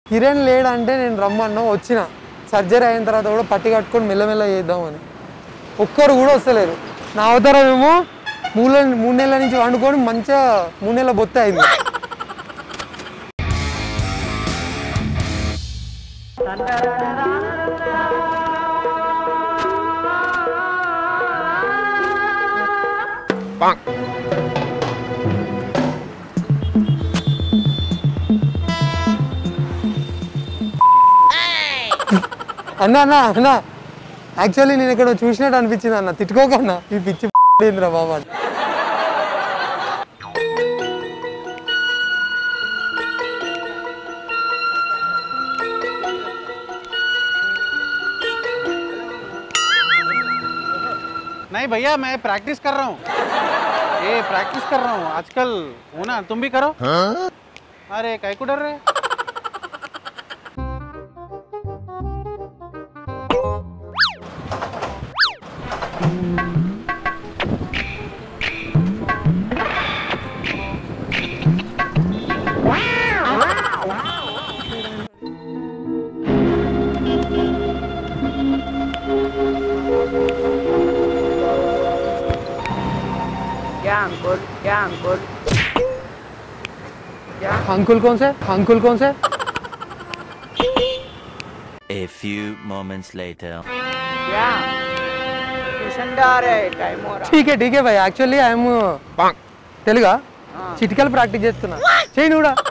కిరణ్ లేడంటే నేను రమ్మన్నా వచ్చిన సర్జరీ అయిన తర్వాత కూడా పట్టి కట్టుకొని మెల్లమెల్ల చేద్దామని ఒక్కరు కూడా వస్తలేరు నా అవతారం ఏమో మూడు మూడు నెలల నుంచి వండుకొని మంచిగా మూడు నెలల బొత్త అయింది అన్న అన్న అన్న యాక్చువల్లీ నేను ఇక్కడ చూసినట్టు అనిపించింది అన్న తిట్టుకోకన్నా ఈ పిచ్చి ఏందిరా బాబా नहीं भैया मैं प्रैक्टिस कर रहा हूँ ये प्रैक्टिस कर रहा हूँ आजकल हो ना तुम भी करो अरे काय को डर रहे क्या अंकुल क्या अंकुल अंकुल कौन से अंकुल कौन से A few moments later. क्या ट्यूशन जा रहे टाइम हो रहा ठीक है ठीक है भाई యాక్చువల్లీ ఐఎమ్ తెలుగా చిటికలు ప్రాక్టీస్ చేస్తున్నా చేయి నువ్వు కూడా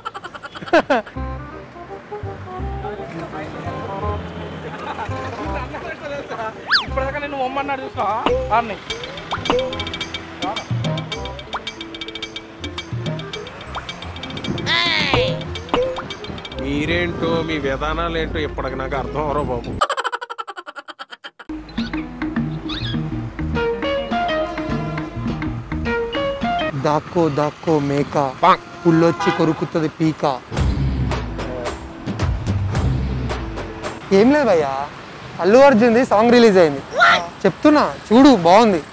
ఇప్పటిదాకా నేను బొమ్మన్నాడు చూసా ఆడిని మీరేంటో మీ విధానాలు ఏంటో ఇప్పటికి నాకు అర్థం అవరో బాబు దాక్కో దాక్కో మేక పుల్లొచ్చి కొరుకుతుంది పీక ఏం లేదు భయ్యా అల్లు అర్జున్ది సాంగ్ రిలీజ్ అయింది చెప్తున్నా చూడు బాగుంది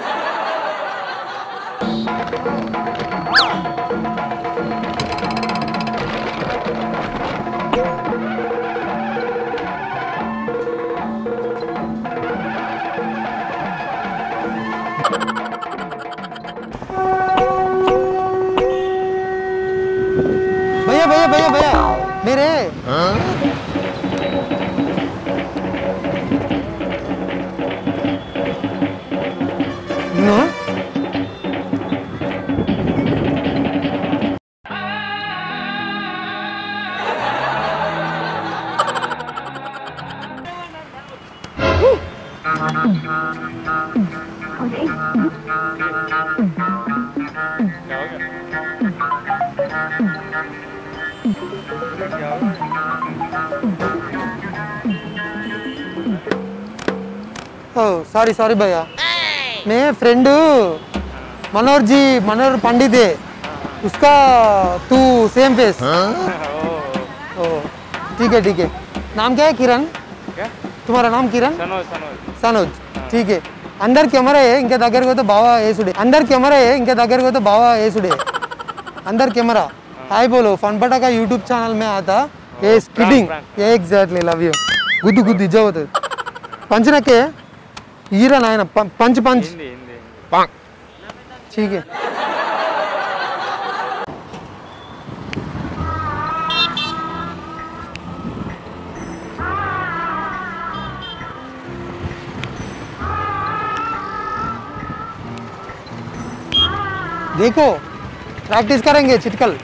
भैया भैया भैया भैया मेरे नो ओह सॉरी सॉरी भैया मैं फ्रेंड मनोहर जी मनोहर पंडित है उसका तू सेम फेस ओह ठीक है ठीक है नाम क्या है किरण क्या तुम्हारा नाम किरण సనోజ్ సనోజ్ సనోజ్ ठीक है अंदर कैमरा है इनके దగ్గరికి పోతే బావా ఏసుడే अंदर कैमरा है इनके దగ్గరికి పోతే బావా ఏసుడే अंदर कैमरा हाय बोलो फन पटाका यूट्यूब चैनल में आता ये किडिंग ये एग्जैक्टली लव यू గుద్దు గుద్దు ఇజ్జ అవుతుంది పంచినకే ఈరా నాయన పం- పంచ్ పంచ్ హిందీ హిందీ ठीक है देखो प्रैक्टिस करेंगे चिटकल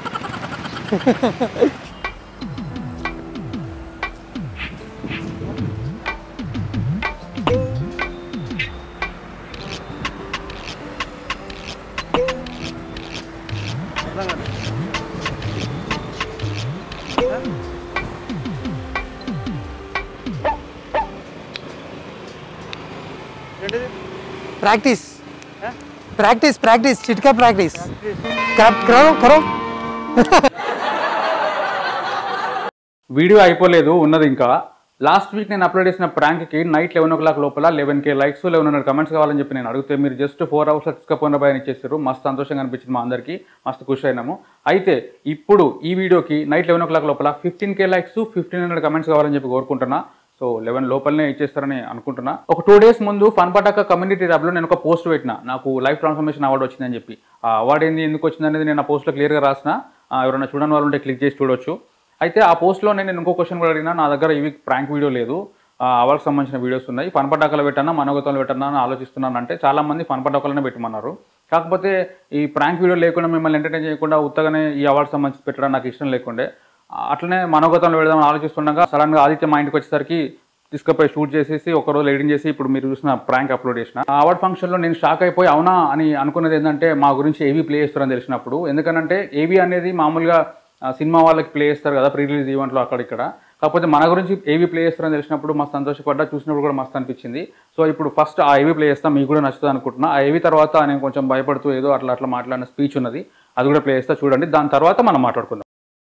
प्रैक्टिस प्रैक्टिस प्रैक्टिस चिटका प्रैक्टिस कर- करो करो వీడియో అయిపోలేదు ఉన్నది ఇంకా లాస్ట్ వీక్ నేను అప్లోడ్ చేసిన ప్రాంక్కి నైట్ లెవెన్ ఓ క్లాక్ లోపల eleven K likes eleven hundred comments కావాలని చెప్పి నేను అడిగితే మీరు జస్ట్ ఫోర్ అవర్స్ తీసుకపోయిన భయం ఇచ్చేసారు మస్తు సంతోషంగా అనిపించింది మా అందరికీ మస్తు ఖుషి అయినాము అయితే ఇప్పుడు ఈ వీడియోకి నైట్ లెవెన్ ఓ క్లాక్ లోపల fifteen K likes fifteen hundred comments కావాలని చెప్పి కోరుకుంటున్నా సో లెవెన్ లోపలనే ఇచ్చేస్తారని అనుకుంటున్నా ఒక టూ డేస్ ముందు ఫన్ పటాక కమ్యూనిటీ ట్యాబ్లో నేను ఒక పోస్ట్ పెట్టిన నాకు లైఫ్ ట్రాన్స్ఫర్మేషన్ అవార్డు వచ్చిందని చెప్పి ఆ అవార్డు ఏంది ఎందుకు వచ్చింది అనేది నేను ఆ పోస్ట్లో క్లియర్గా రాసిన ఆ, ఎవరైనా చూడని వాళ్ళు ఉంటే క్లిక్ చేసి చూడొచ్చు అయితే ఆ పోస్ట్లో నేను ఇంకో క్వశ్చన్ కూడా అడిగినా నా దగ్గర ఇవి ప్రాంక్ వీడియో లేదు ఆ అవార్డుకి సంబంధించిన వీడియోస్ ఉన్నాయి ఫన్ పటాకలు పెట్టన్నా మనోగతంలో పెట్టన్నా అని ఆలోచిస్తున్నాను అంటే చాలా మంది ఫన్ పటాకలనే పెట్టమన్నారు కాకపోతే ఈ ప్రాంక్ వీడియో లేకుండా మిమ్మల్ని ఎంటర్టైన్ చేయకుండా ఉత్తగానే ఈ అవార్డు సంబంధించి పెట్టడం నాకు ఇష్టం లేకుండే అట్లనే మనోగతంలో పెడదామని ఆలోచిస్తుండగా సడన్గా ఆదిత్య మా ఇంటికి వచ్చేసరికి తీసుకుపోయి షూట్ చేసేసి ఒక రోజు ఎడిటింగ్ చేసి ఇప్పుడు మీరు చూసిన ప్రాంక్ అప్లోడ్ చేసిన ఆ అవార్డ్ ఫంక్షన్లో నేను షాక్ అయిపోయి అవునా అని అనుకున్నది ఏంటంటే మా గురించి ఏవి ప్లే చేస్తారని తెలిసినప్పుడు ఎందుకంటే ఏవి అనేది మామూలుగా ఆ, సినిమా వాళ్ళకి ప్లే చేస్తారు కదా ప్రీ రిలీజ్ ఈవెంట్లో అక్కడ ఇక్కడ కాకపోతే మన గురించి ఏవి ప్లే చేస్తారని తెలిసినప్పుడు మస్తు సంతోషపడ్డా చూసినప్పుడు కూడా మస్తు అనిపించింది సో ఇప్పుడు ఫస్ట్ ఆ ఏవి ప్లే చేస్తా మీకు కూడా నచ్చుతుంది అనుకుంటున్నా ఆ ఏవి తర్వాత నేను కొంచెం భయపడుతూ ఏదో అట్లా అట్లా మాట్లాడిన స్పీచ్ ఉన్నది అది కూడా ప్లే చేస్తా చూడండి దాని తర్వాత మనం మాట్లాడుకుందాం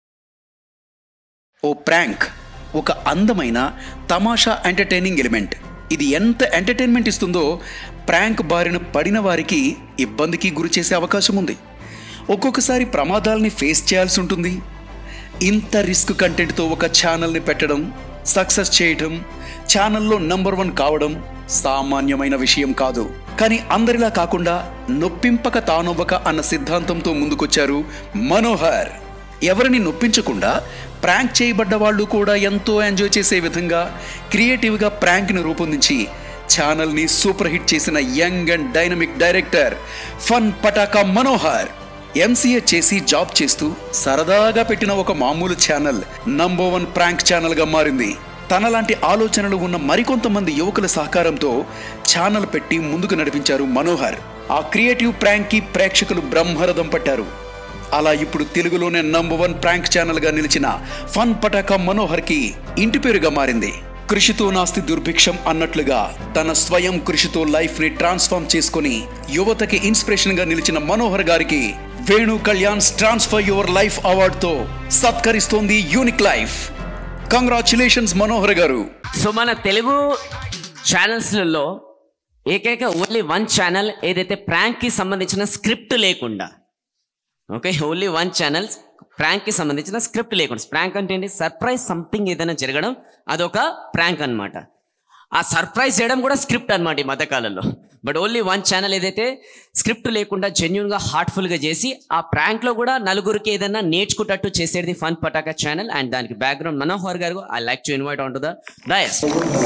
ఓ ప్రాంక్ ఒక అందమైన తమాషా ఎంటర్టైనింగ్ ఎలిమెంట్ ఇది ఎంత ఎంటర్టైన్మెంట్ ఇస్తుందో ప్రాంక్ బారిన పడిన వారికి ఇబ్బందికి గురి చేసే అవకాశం ఉంది ఒక్కొక్కసారి ప్రమాదాలని ఫేస్ చేయాల్సి ఉంటుంది ఇంత రిస్క్ కంటెంట్తో ఒక ఛానల్ని పెట్టడం సక్సెస్ చేయటం ఛానల్లో నంబర్ వన్ కావడం సామాన్యమైన విషయం కాదు కానీ అందరిలా కాకుండా నొప్పింపక తానొవ్వక అన్న సిద్ధాంతంతో ముందుకొచ్చారు మనోహర్ ఎవరిని నొప్పించకుండా ప్రాంక్ చేయబడ్డ వాళ్ళు కూడా ఎంతో ఎంజాయ్ చేసే విధంగా క్రియేటివ్గా ప్రాంక్ను రూపొందించి ఛానల్ని సూపర్ హిట్ చేసిన young and dynamic director fun Pataka Manohar MCA చేసి జాబ్ చేస్తూ సరదాగా పెట్టిన ఒక మామూలు ఛానల్ నంబర్ వన్ ప్రాంక్ ఛానల్గా మారింది తనలాంటి ఆలోచనలు ఉన్న మరికొంతమంది యువకుల సహకారంతో ఛానల్ పెట్టి ముందుకు నడిపించారు మనోహర్ ఆ క్రియేటివ్ ప్రాంక్ కి ప్రేక్షకులు బ్రహ్మరథం పట్టారు అలా ఇప్పుడు తెలుగులోనే నంబర్ వన్ ప్రాంక్ ఛానల్ గా నిలిచిన ఫన్ పటాక మనోహర్ కి ఇంటి పేరుగా మారింది కృషితో నాస్తి దుర్భిక్షం అన్నట్లుగా తన స్వయం కృషితో లైఫ్ ని ట్రాన్స్ఫార్మ్ చేసుకుని యువతకి ఇన్స్పిరేషన్ గా నిలిచిన మనోహర్ గారికి Venu Kalyan's transfer your life అవార్డుతో సత్కరిస్తోంది unique life congratulations Manohar garu so మన తెలుగు ఛానల్స్లలో ఏకైక ఓన్లీ వన్ ఛానల్ ఏదైతే ప్రాంక్కి సంబంధించిన స్క్రిప్ట్ లేకుండా ఓకే ఓన్లీ వన్ ఛానల్ ప్రాంక్కి సంబంధించిన స్క్రిప్ట్ లేకుండా ప్రాంక్ అంటే ఏంటి సర్ప్రైజ్ సంథింగ్ ఏదైనా జరగడం అదొక ప్రాంక్ అన్నమాట ఆ సర్ప్రైజ్ చేయడం కూడా స్క్రిప్ట్ అనమాట ఈ మధ్యకాలంలో బట్ ఓన్లీ వన్ ఛానల్ ఏదైతే స్క్రిప్ట్ లేకుండా జెన్యున్గా హార్ట్ఫుల్గా చేసి ఆ ప్రాంక్లో కూడా నలుగురికి ఏదైనా నేర్చుకుంటట్టు చేసేది ఫన్ పటాకా ఛానల్ అండ్ దానికి background Manohar garu I like to invite on to the dais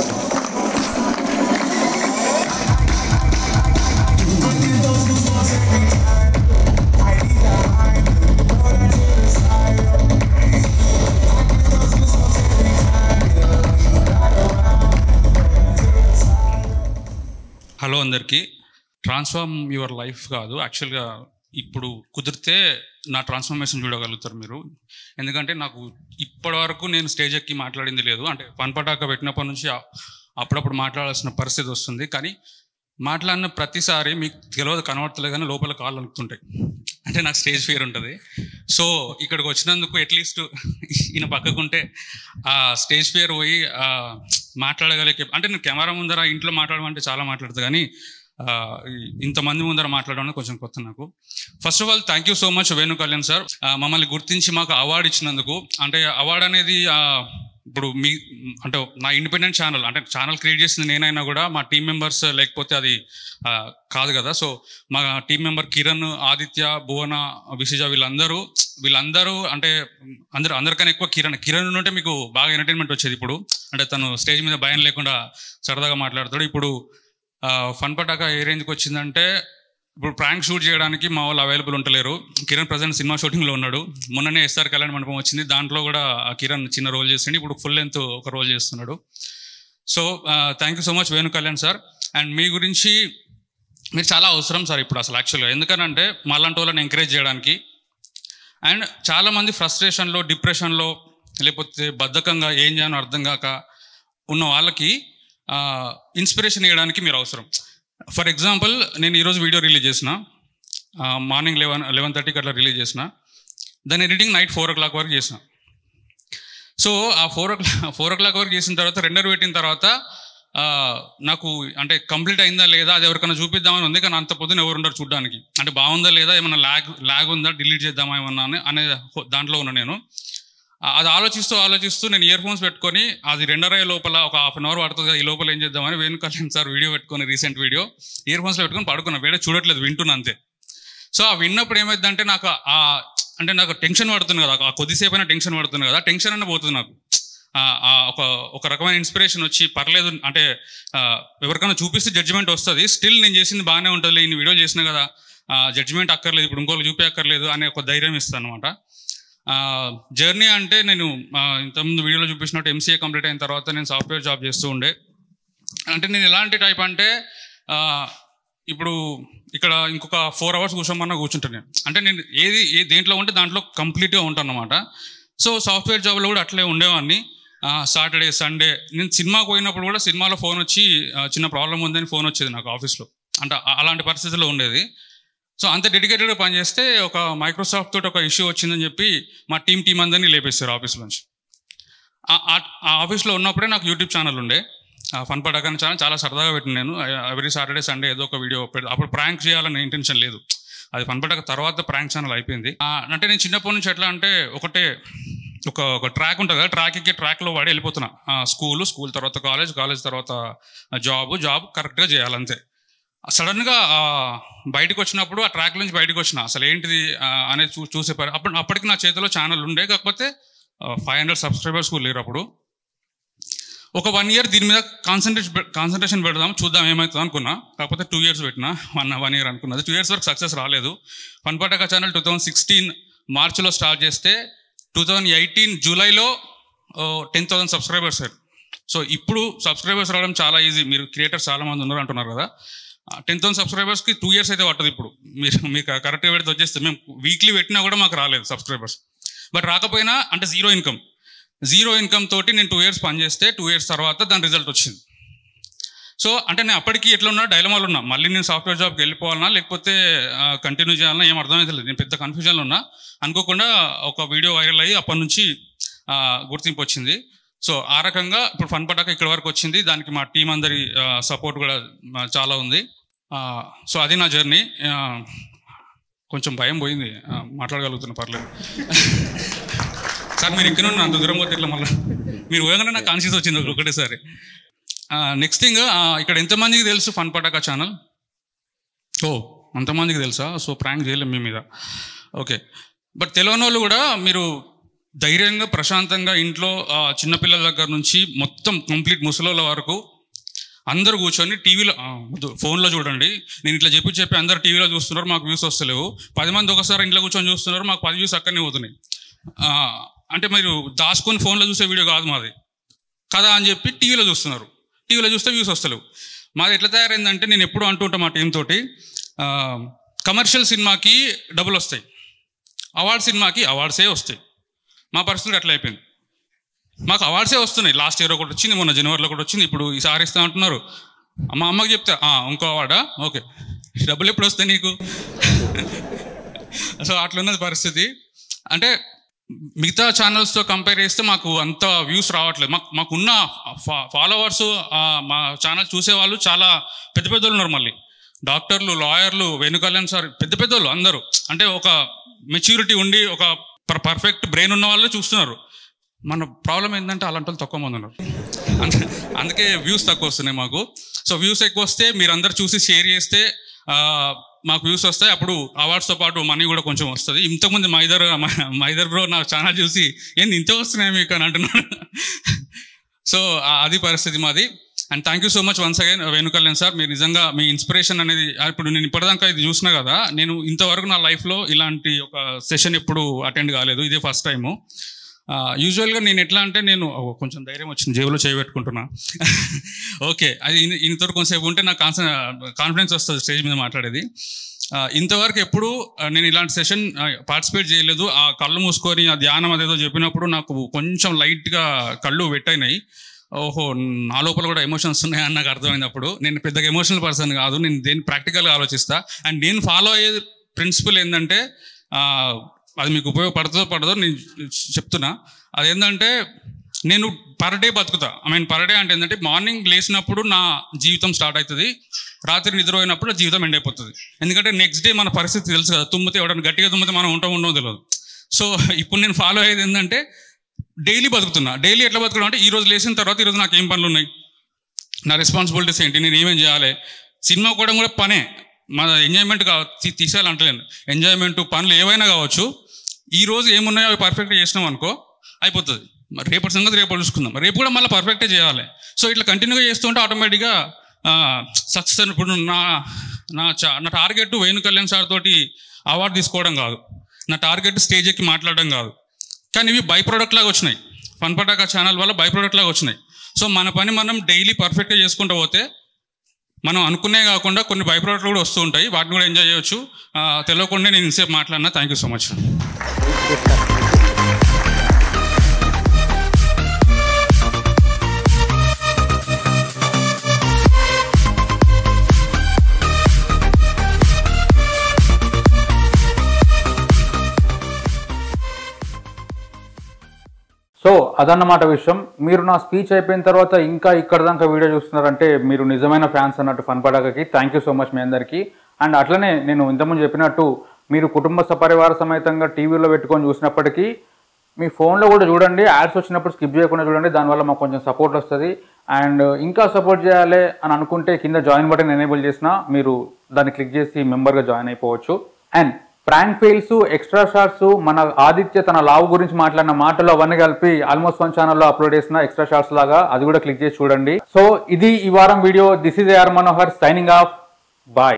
hello అందరికీ ట్రాన్స్ఫార్మ్ యువర్ లైఫ్ కాదు యాక్చువల్గా ఇప్పుడు కుదిరితే నా ట్రాన్స్ఫర్మేషన్ చూడగలుగుతారు మీరు ఎందుకంటే నాకు ఇప్పటి వరకు నేను స్టేజ్ ఎక్కి మాట్లాడింది లేదు అంటే పన్ పటాక పెట్టినప్పటి నుంచి ఆ- అప్పుడప్పుడు మాట్లాడాల్సిన పరిస్థితి వస్తుంది కానీ మాట్లాడిన ప్రతిసారి మీకు తెలియదు కనబడతలేదు కానీ లోపల కాళ్ళు అనుకుంటాయి అంటే నాకు స్టేజ్ ఫియర్ ఉంటుంది సో ఇక్కడికి వచ్చినందుకు అట్లీస్ట్ ఈయన పక్కకుంటే ఆ స్టేజ్ ఫియర్ పోయి ఆ, మాట్లాడగలిగే అంటే నేను కెమెరా ముందర ఇంట్లో మాట్లాడమంటే చాలా మాట్లాడుతా కానీ ఆ, ఈ- ఇంతమంది ముందర మాట్లాడడం అనేది కొంచెం కొత్త నాకు first of all thank you so much Venu Kalyan sir ఆ, మమ్మల్ని గుర్తించి మాకు అవార్డు ఇచ్చినందుకు అంటే అవార్డు అనేది ఆ, ఇప్పుడు మీ అంటే నా ఇండిపెండెంట్ ఛానల్ అంటే ఛానల్ క్రియేట్ చేసింది నేనైనా కూడా మా టీం మెంబర్స్ లేకపోతే అది ఆ, కాదు కదా సో మా టీం మెంబర్ కిరణ్ ఆదిత్య భువన విసిజ వీళ్ళందరూ వీళ్ళందరూ అంటే అందరూ అందరికన్నా ఎక్కువ కిరణ్ కిరణ్ ఉంటే మీకు బాగా ఎంటర్టైన్మెంట్ వచ్చేది ఇప్పుడు అంటే తను స్టేజ్ మీద భయం లేకుండా సరదాగా మాట్లాడతాడు ఇప్పుడు ఫన్ పటాక ఏ రేంజ్కి వచ్చిందంటే ఇప్పుడు ప్రాంక్ షూట్ చేయడానికి మా వాళ్ళు అవైలబుల్ ఉండలేరు కిరణ్ ప్రజెంట్ సినిమా షూటింగ్లో ఉన్నాడు మొన్ననే ఎస్ఆర్ కళ్యాణ్ మండపం వచ్చింది దాంట్లో కూడా ఆ కిరణ్ చిన్న రోల్ చేసిండు ఇప్పుడు ఫుల్ లెంత్ ఒక రోల్ చేస్తున్నాడు so thank you so much Venu Kalyan sir and మీ గురించి మీరు చాలా అవసరం సార్ ఇప్పుడు అసలు యాక్చువల్గా ఎందుకనంటే మాలాంటి వాళ్ళని ఎంకరేజ్ చేయడానికి అండ్ చాలామంది ఫ్రస్ట్రేషన్లో డిప్రెషన్లో లేకపోతే బద్ధకంగా ఏం చేయాలో అర్థం కాక ఉన్న వాళ్ళకి ఇన్స్పిరేషన్ ఇవ్వడానికి మీరు అవసరం ఫర్ ఎగ్జాంపుల్ నేను ఈరోజు వీడియో రిలీజ్ చేసిన మార్నింగ్ లెవెన్ లెవెన్ థర్టీకి అట్లా రిలీజ్ చేసిన దాని editing night four o'clock వరకు చేసిన సో ఆ four o'clock four o'clock వరకు చేసిన తర్వాత రెండర్ పెట్టిన తర్వాత ఆ, నాకు అంటే కంప్లీట్ అయిందా లేదా అది ఎవరికైనా చూపిద్దామని ఉంది కానీ అంత పొద్దున ఎవరు ఉండరు చూడడానికి అంటే బాగుందా లేదా ఏమైనా ల్యాగ్ ల్యాగ్ ఉందా డిలీట్ చేద్దామా ఏమన్నా అని అనే దాంట్లో ఉన్నా నేను ఆ, అది ఆలోచిస్తూ ఆలోచిస్తూ నేను ఇయర్ ఫోన్స్ పెట్టుకొని అది రెండర్ అయ్యే లోపల ఒక హాఫ్ అన్ అవర్ పడుతుంది కదా, ఈ లోపల ఏం చేద్దామని వేణుకళ్యాణ్ సార్ వీడియో పెట్టుకొని రీసెంట్ వీడియో ఇయర్ ఫోన్స్లో పెట్టుకొని పడుకున్నా వీడియో చూడట్లేదు వింటున్నా అంతే సో ఆ విన్నప్పుడు ఏమైందంటే నాకు ఆ అంటే నాకు టెన్షన్ పడుతుంది కదా ఆ కొద్దిసేపు అయినా టెన్షన్ పడుతుంది కదా టెన్షన్ అన్న పోతుంది నాకు ఆ- ఆ ఒక ఒక రకమైన ఇన్స్పిరేషన్ వచ్చి పర్లేదు అంటే ఆ, ఎవరికైనా చూపిస్తే జడ్జిమెంట్ వస్తుంది స్టిల్ నేను చేసింది బాగానే ఉంటుంది ఇన్ని వీడియోలు చేసిన కదా జడ్జిమెంట్ అక్కర్లేదు ఇప్పుడు ఇంకోళ్ళు చూపి అక్కర్లేదు అనే ఒక ధైర్యం ఇస్తాను అనమాట జర్నీ అంటే నేను ఆ, ఇంతకుముందు వీడియోలో చూపించినట్టు ఎంసీఏ కంప్లీట్ అయిన తర్వాత నేను సాఫ్ట్వేర్ జాబ్ చేస్తూ ఉండే అంటే నేను ఎలాంటి టైప్ అంటే ఆ, ఇప్పుడు ఇక్కడ ఇంకొక ఫోర్ అవర్స్ కూర్చోమన్నా కూర్చుంటాను నేను అంటే నేను ఏది ఏ దేంట్లో ఉంటే దాంట్లో కంప్లీట్గా ఉంటాను అనమాట సో సాఫ్ట్వేర్ జాబ్లో కూడా అట్లే ఉండేవాడిని సాటర్డే సండే నేను సినిమాకి పోయినప్పుడు కూడా సినిమాలో ఫోన్ వచ్చి ఆ, చిన్న ప్రాబ్లం ఉందని ఫోన్ వచ్చేది నాకు ఆఫీస్లో అంటే ఆ- అలాంటి పరిస్థితుల్లో ఉండేది సో అంత డెడికేటెడ్గా పనిచేస్తే ఒక మైక్రోసాఫ్ట్ తోటి ఒక ఇష్యూ వచ్చిందని చెప్పి మా టీం టీం అందరినీ లేపేస్తారు ఆఫీస్ నుంచి ఆ- ఆ- ఆ ఆఫీస్లో ఉన్నప్పుడే నాకు యూట్యూబ్ ఛానల్ ఉండే ఫన్ పడకని ఛానల్ చాలా సరదాగా పెట్టిన నేను ఎవ్రీ సాటర్డే సండే ఏదో ఒక వీడియో పెడతా అప్పుడు ప్రాంక్ చేయాలనే ఇంటెన్షన్ లేదు అది ఫన్ పడక తర్వాత ప్రాంక్ ఛానల్ అయిపోయింది ఆ, అంటే నేను చిన్నప్పటి నుంచి ఎట్లా అంటే ఒకటే ఒక ఒక ట్రాక్ ఉంటుంది కదా ట్రాక్ ఎక్కి ట్రాక్లో వాడి వెళ్ళిపోతున్నా స్కూల్ స్కూల్ తర్వాత కాలేజ్ కాలేజ్ తర్వాత జాబ్ జాబ్ కరెక్ట్గా చేయాలంతే సడన్గా బయటకు వచ్చినప్పుడు ఆ ట్రాక్ నుంచి బయటకు వచ్చిన అసలు ఏంటిది ఆ, అనేది చూ చూసే పరి అప్పుడు అప్పటికి నా చేతిలో ఛానల్ ఉండే కాకపోతే ఫైవ్ హండ్రెడ్ సబ్స్క్రైబర్స్ కూడా లేరు అప్పుడు ఒక వన్ ఇయర్ దీని మీద కాన్సన్ట్రేషన్ కాన్సన్ట్రేషన్ పెడదాం చూద్దాం ఏమవుతుంది అనుకున్నా కాకపోతే టూ ఇయర్స్ పెట్టిన వన్ వన్ ఇయర్ అనుకున్నది టూ ఇయర్స్ వరకు సక్సెస్ రాలేదు fun Pataka channel two thousand sixteen మార్చిలో స్టార్ట్ చేస్తే టూ థౌజండ్ ఎయిటీన్ జూలైలో టెన్ థౌసండ్ సబ్స్క్రైబర్స్ సో ఇప్పుడు సబ్స్క్రైబర్స్ రావడం చాలా ఈజీ మీరు క్రియేటర్స్ చాలా మంది ఉన్నారు అంటున్నారు కదా టెన్ థౌసండ్ సబ్స్క్రైబర్స్కి టూ ఇయర్స్ అయితే పట్టదు ఇప్పుడు మీరు మీకు కరెక్ట్గా పెడితే వచ్చేస్తుంది మేము వీక్లీ పెట్టినా కూడా మాకు రాలేదు సబ్స్క్రైబర్స్ బట్ రాకపోయినా అంటే జీరో ఇన్కమ్ జీరో ఇన్కమ్ తోటి నేను టూ ఇయర్స్ పనిచేస్తే టూ ఇయర్స్ తర్వాత దాని రిజల్ట్ వచ్చింది సో అంటే నేను అప్పటికి ఎట్లా ఉన్నా డైలమాలు ఉన్నా మళ్ళీ నేను సాఫ్ట్వేర్ జాబ్కి వెళ్ళిపోవాలన్నా లేకపోతే కంటిన్యూ చేయాలన్నా ఏం అర్థమైతలేదు నేను పెద్ద కన్ఫ్యూజన్లో ఉన్నా అనుకోకుండా ఒక వీడియో వైరల్ అయ్యి అప్పటి నుంచి ఆ, గుర్తింపు వచ్చింది సో ఆ రకంగా ఇప్పుడు ఫన్ పటాక ఇక్కడ వరకు వచ్చింది దానికి మా టీం అందరి సపోర్ట్ కూడా ఆ, చాలా ఉంది ఆ, సో అది నా జర్నీ ఆ, కొంచెం భయం పోయింది ఆ, మాట్లాడగలుగుతున్నా పర్లేదు సార్ మీరు ఇక్కడ ఉన్నారు అంత దూరం పోతే ఇట్లా మళ్ళీ మీరు పోయగానే నాకు కాన్షియస్ వచ్చింది ఒక- ఒకటేసారి నెక్స్ట్ థింగ్ ఇక్కడ ఎంతమందికి తెలుసు ఫన్ పటాకా ఛానల్ ఓ అంతమందికి తెలుసా సో ప్రాంక్ చేయలేం మీ మీద ఓకే బట్ తెలియని వాళ్ళు కూడా మీరు ధైర్యంగా ప్రశాంతంగా ఇంట్లో ఆ, చిన్నపిల్లల దగ్గర నుంచి మొత్తం కంప్లీట్ ముసలోళ్ళ వరకు అందరూ కూర్చొని టీవీలో ఆ, వద్దు, ఫోన్లో చూడండి నేను ఇట్లా చెప్పి చెప్పి అందరు టీవీలో చూస్తున్నారు మాకు వ్యూస్ వస్తలేవు పది మంది ఒకసారి ఇంట్లో కూర్చొని చూస్తున్నారు మాకు పది వ్యూస్ అక్కడనే పోతున్నాయి ఆ, అంటే మీరు దాచుకొని ఫోన్లో చూసే వీడియో కాదు మాది కదా అని చెప్పి టీవీలో చూస్తున్నారు టీవీలో చూస్తే వ్యూస్ వస్తలేవు మాది ఎట్లా తయారైందంటే నేను ఎప్పుడు అంటుంటా మా టీం తోటి కమర్షియల్ సినిమాకి డబ్బులు వస్తాయి అవార్డ్ సినిమాకి అవార్డ్సే వస్తాయి మా పరిస్థితి అట్లా అయిపోయింది మాకు అవార్డ్సే వస్తున్నాయి లాస్ట్ ఇయర్ ఒకటి వచ్చింది మొన్న జనవరిలో ఒకటి వచ్చింది ఇప్పుడు ఈసారి ఇస్తా అంటున్నారు మా అమ్మకి చెప్తే "ఆ, ఇంకో అవార్డా ఓకే డబ్బులు ఎప్పుడు వస్తాయి నీకు సో అట్లున్నది పరిస్థితి అంటే మిగతా ఛానల్స్తో కంపేర్ చేస్తే మాకు అంత వ్యూస్ రావట్లేదు మాకు మాకున్న ఫాలోవర్స్ మా ఛానల్ చూసేవాళ్ళు చాలా పెద్ద పెద్ద ఉన్నారు మళ్ళీ డాక్టర్లు లాయర్లు వేణుకళ్యాణ్ సార్ పెద్ద పెద్దోళ్ళు అందరూ అంటే ఒక మెచ్యూరిటీ ఉండి ఒక పర్ఫెక్ట్ బ్రెయిన్ ఉన్న వాళ్ళు చూస్తున్నారు మన ప్రాబ్లం ఏంటంటే అలాంటి వాళ్ళు తక్కువ మంది ఉన్నారు అంద- అందుకే వ్యూస్ తక్కువ వస్తున్నాయి మాకు సో వ్యూస్ ఎక్కువ వస్తే మీరు అందరు చూసి షేర్ చేస్తే ఆ, మాకు వ్యూస్ వస్తాయి అప్పుడు అవార్డ్స్తో పాటు మనీ కూడా కొంచెం వస్తుంది ఇంతకుముందు మైదర్ మైదర్ బ్రో నా ఛానల్ చూసి ఏంది ఇంత వస్తున్నాయి మీకు అని అంటున్నాడు సో ఆ- అది పరిస్థితి మాది and thank you so much once again Venu Kalyan sir మీరు నిజంగా మీ ఇన్స్పిరేషన్ అనేది ఇప్పుడు నేను ఇప్పటిదాకా ఇది చూసినా కదా నేను ఇంతవరకు నా లైఫ్లో ఇలాంటి ఒక సెషన్ ఎప్పుడు అటెండ్ కాలేదు ఇదే ఫస్ట్ టైము యూజువల్గా నేను ఎట్లా అంటే నేను ఓ, కొంచెం ధైర్యం వచ్చింది జేబులో చేయబెట్టుకుంటున్నా ఓకే అది ఇన్- ఇంతవరకు కొంచెంసేపు ఉంటే నాకు కాన్స కాన్ఫిడెన్స్ వస్తుంది స్టేజ్ మీద మాట్లాడేది ఆ, ఇంతవరకు ఎప్పుడు ఆ, నేను ఇలాంటి సెషన్ పార్టిసిపేట్ చేయలేదు ఆ కళ్ళు మూసుకొని ఆ ధ్యానం అదేదో చెప్పినప్పుడు నాకు కొంచెం లైట్గా కళ్ళు వెట్టయినాయి ఓహో నా లోపల కూడా ఎమోషన్స్ ఉన్నాయని నాకు అర్థమైంది అప్పుడు నేను పెద్దగా ఎమోషనల్ పర్సన్ కాదు నేను దేని ప్రాక్టికల్గా ఆలోచిస్తా అండ్ నేను ఫాలో అయ్యే ప్రిన్సిపల్ ఏంటంటే ఆ, అది మీకు ఉపయోగపడుతుందో పడదో నేను చెప్తున్నా అదేంటంటే నేను పర్ డే బతుకుతా ఐ మీన్ పర్ డే అంటే ఏంటంటే మార్నింగ్ లేచినప్పుడు నా జీవితం స్టార్ట్ అవుతుంది రాత్రి నిద్రపోయినప్పుడు నా జీవితం ఎండ్ అయిపోతుంది ఎందుకంటే నెక్స్ట్ డే మన పరిస్థితి తెలుసు కదా తుమ్మితే ఎవడన్నా గట్టిగా తుమ్మితే మనం ఉంటాం ఉండమో తెలియదు సో ఇప్పుడు నేను ఫాలో అయ్యేది ఏంటంటే డైలీ బతుకుతున్నా డైలీ ఎట్లా బతుకున్నా అంటే ఈ రోజు లేచిన తర్వాత ఈరోజు నాకు ఏం పనులు ఉన్నాయి నా రెస్పాన్సిబిలిటీస్ ఏంటి నేను ఏమేం చేయాలి సినిమా కూడా కూడా పనే మన ఎంజాయ్మెంట్ కా తీ- తీసేయాలంటలేను ఎంజాయ్మెంట్ పనులు ఏవైనా కావచ్చు ఈ రోజు ఏమున్నాయో అవి పర్ఫెక్ట్గా చేసినాం అనుకో అయిపోతుంది మరి రేపటి సంగతి రేపు చూసుకుందాం రేపు కూడా మళ్ళీ పర్ఫెక్టే చేయాలి సో ఇట్లా కంటిన్యూగా చేస్తుంటే ఆటోమేటిక్గా సక్సెస్ అని ఇప్పుడు నా నా చా- నా టార్గెట్ వేణు కళ్యాణ్ సార్ తోటి అవార్డు తీసుకోవడం కాదు నా టార్గెట్ స్టేజ్ ఎక్కి మాట్లాడడం కాదు కానీ ఇవి బై ప్రోడక్ట్ లాగా వచ్చినాయి ఫన్ పటాకా ఛానల్ వల్ల బై ప్రోడక్ట్ లాగా వచ్చినాయి సో మన పని మనం డైలీ పర్ఫెక్ట్గా చేసుకుంటూ పోతే మనం అనుకునే కాకుండా కొన్ని బై ప్రోడక్ట్లు కూడా వస్తూ ఉంటాయి వాటిని కూడా ఎంజాయ్ చేయొచ్చు ఆ, తెలియకుండా నేను ఇంతసేపు మాట్లాడినా thank you so much so అదన్నమాట విషయం మీరు నా స్పీచ్ అయిపోయిన తర్వాత ఇంకా ఇక్కడ దాకా వీడియో చూస్తున్నారంటే మీరు నిజమైన ఫ్యాన్స్ అన్నట్టు ఫన్ పడాకకి థ్యాంక్ యూ సో మచ్ మీ అందరికీ అండ్ అట్లనే నేను ఇంతకుముందు చెప్పినట్టు మీరు కుటుంబ సపరివార సమేతంగా టీవీలో పెట్టుకొని చూసినప్పటికీ మీ ఫోన్లో కూడా చూడండి యాడ్స్ వచ్చినప్పుడు స్కిప్ చేయకుండా చూడండి దానివల్ల మాకు కొంచెం సపోర్ట్ వస్తుంది అండ్ ఇంకా సపోర్ట్ చేయాలి అని అనుకుంటే కింద జాయిన్ బటన్ ఎనేబుల్ చేసినా మీరు దాన్ని క్లిక్ చేసి మెంబర్గా జాయిన్ అయిపోవచ్చు and prank fails extra shorts మన ఆదిత్య తన లావు గురించి మాట్లాడిన మాటలు అవన్నీ కలిపి ఆల్మోస్ట్ వన్ ఛానల్లో అప్లోడ్ చేసిన ఎక్స్ట్రా షార్ట్స్ లాగా అది కూడా క్లిక్ చేసి చూడండి సో ఇది ఈ వారం video this is AR Manohar signing off bye